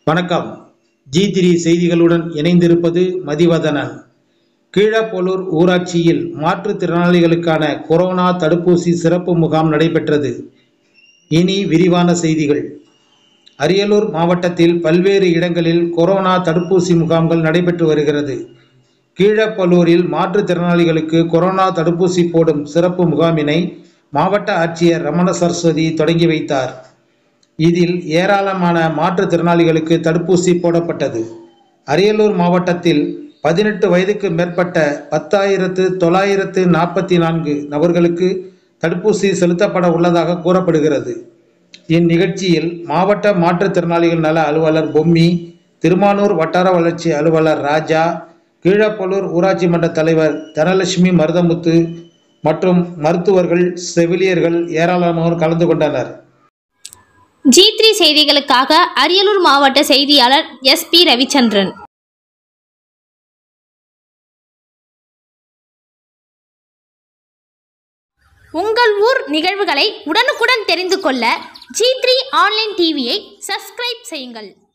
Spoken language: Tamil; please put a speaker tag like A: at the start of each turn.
A: வணக்கம் ஜி த்ரீ செய்திகளுடன் இணைந்திருப்பது மதிவதனன் கீழப்போலூர் ஊராட்சியில் மாற்றுத்திறனாளிகளுக்கான கொரோனா தடுப்பூசி சிறப்பு முகாம் நடைபெற்றது இனி விரிவான செய்திகள் அரியலூர் மாவட்டத்தில் பல்வேறு இடங்களில் கொரோனா தடுப்பூசி முகாம்கள் நடைபெற்று வருகிறது கீழப்பலூரில் மாற்றுத்திறனாளிகளுக்கு கொரோனா தடுப்பூசி போடும் சிறப்பு முகாமினை மாவட்ட ஆட்சியர் ரமண சரஸ்வதி தொடங்கி வைத்தார் இதில் ஏராளமான மாற்றுத்திறனாளிகளுக்கு தடுப்பூசி போடப்பட்டது அரியலூர் மாவட்டத்தில் பதினெட்டு வயதுக்கு மேற்பட்ட பத்தாயிரத்து தொள்ளாயிரத்து நாற்பத்தி நான்கு நபர்களுக்கு தடுப்பூசி செலுத்தப்பட உள்ளதாக கூறப்படுகிறது இந்நிகழ்ச்சியில் மாவட்ட மாற்றுத்திறனாளிகள் நல அலுவலர் பொம்மி திருமானூர் வட்டார வளர்ச்சி அலுவலர் ராஜா கீழப்பலூர் ஊராட்சி மன்ற தலைவர் தனலட்சுமி மருதமுத்து மற்றும் மருத்துவர்கள் செவிலியர்கள் ஏராளமானோர் கலந்து கொண்டனர்
B: ஜி த்ரீ செய்திகளுக்காக அரியலூர் மாவட்ட செய்தியாளர் எஸ் பி ரவிச்சந்திரன் உங்கள் ஊர் நிகழ்வுகளை உடனுக்குடன் தெரிந்து கொள்ள ஜி த்ரீ ஆன்லைன் டிவியை சப்ஸ்கிரைப் செய்யுங்கள்